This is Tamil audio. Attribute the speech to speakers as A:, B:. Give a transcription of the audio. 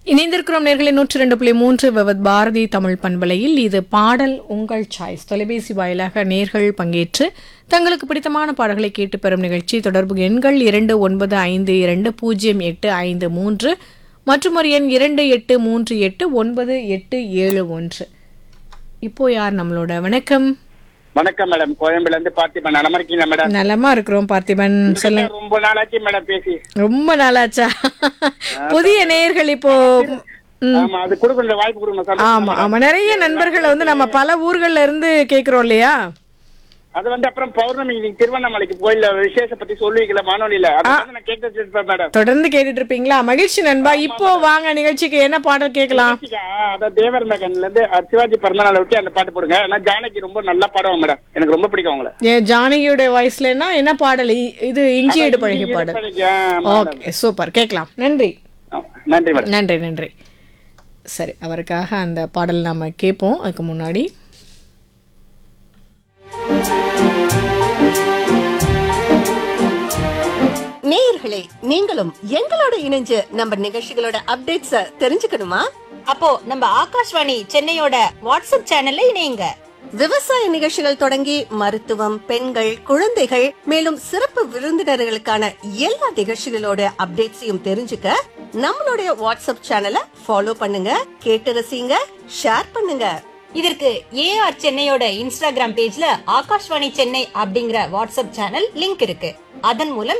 A: இணைந்திருக்கிறோம் நேர்களை நூற்றி ரெண்டு புள்ளி மூன்று விவத் பாரதி தமிழ் பண்பலையில் இது பாடல் உங்கள் சாய்ஸ் தொலைபேசி வாயிலாக நேர்கள் பங்கேற்று தங்களுக்கு பிடித்தமான பாடல்களை கேட்டு பெறும் நிகழ்ச்சி தொடர்பு எண்கள் இரண்டு ஒன்பது ஐந்து இரண்டு பூஜ்ஜியம் எட்டு ஐந்து மூன்று மற்றும் ஒரு எண் இரண்டு எட்டு மூன்று எட்டு ஒன்பது எட்டு ஏழு ஒன்று இப்போ யார் நம்மளோட வணக்கம்
B: வணக்கம் மேடம் கோயம்புல இருந்து பார்த்திபன் நலமா இருக்கீங்களா மேடம்
A: நலமா இருக்கிறோம் பார்த்திபன் சொல்லுங்க
B: ரொம்ப நாளாச்சு மேடம் பேசி
A: ரொம்ப நாளாச்சா புதிய நேயர்கள் இப்போ
B: ஆமா அது கொடுக்குற வாய்ப்பு கொடுங்க சார்
A: ஆமா ஆமா நிறைய நண்பர்களை வந்து நம்ம பல ஊர்கள்ல இருந்து கேக்குறோம் இல்லையா
B: அது வந்து அப்புறம் பௌர்ணமி நீங்க திருவண்ணாமலைக்கு கோயில்ல விசேஷ பத்தி சொல்லுவீங்களா வானொலியில அதை வந்து நான் கேட்டு வச்சிருப்பேன் மேடம்
A: தொடர்ந்து கேட்டுட்டு இருப்பீங்களா மகிழ்ச்சி நண்பா இப்போ வாங்க நிகழ்ச்சிக்கு என்ன பாடல் கேட்கலாம்
B: அதான் தேவர் மகன்ல இருந்து அஹ், சிவாஜி பிறந்தநாளை ஒட்டி அந்த பாட்டு போடுங்க ஏன்னா ஜானகி ரொம்ப நல்லா பாடுவாங்க மேடம் எனக்கு ரொம்ப பிடிக்கும் அவங்கள
A: ஏன் ஜானகியோட வாய்ஸ்லன்னா என்ன பாடல் இ- இது இஞ்சி இடு பழகி பாடல் ஓகே சூப்பர் கேட்கலாம் நன்றி
B: நன்றி மேடம்
A: நன்றி நன்றி சரி அவருக்காக அந்த பாடல் நாம கேட்போம் அதுக்கு முன்னாடி
C: நேயர்களே நீங்களும் எங்களோட இணைஞ்சு நம்ம நிகழ்ச்சிகளோட அப்டேட்ஸ தெரிஞ்சுக்கணுமா
D: அப்போ நம்ம ஆகாஷ்வாணி சென்னையோட வாட்ஸ்அப் சேனல்ல இணையுங்க
C: விவசாய நிகழ்ச்சிகள் தொடங்கி மருத்துவம் பெண்கள் குழந்தைகள் மேலும் சிறப்பு விருந்தினர்களுக்கான எல்லா நிகழ்ச்சிகளோட அப்டேட்ஸையும் தெரிஞ்சுக்க நம்மளுடைய வாட்ஸ்அப் சேனலை ஃபாலோ பண்ணுங்க கேட்டு ரசிங்க ஷேர் பண்ணுங்க
D: இதற்கு ஏஆர் சென்னையோட இன்ஸ்டாகிராம் பேஜ்ல ஆகாஷ்வாணி சென்னை அப்படிங்கிற வாட்ஸ்அப் சேனல் லிங்க் இருக்கு அதன் மூலம்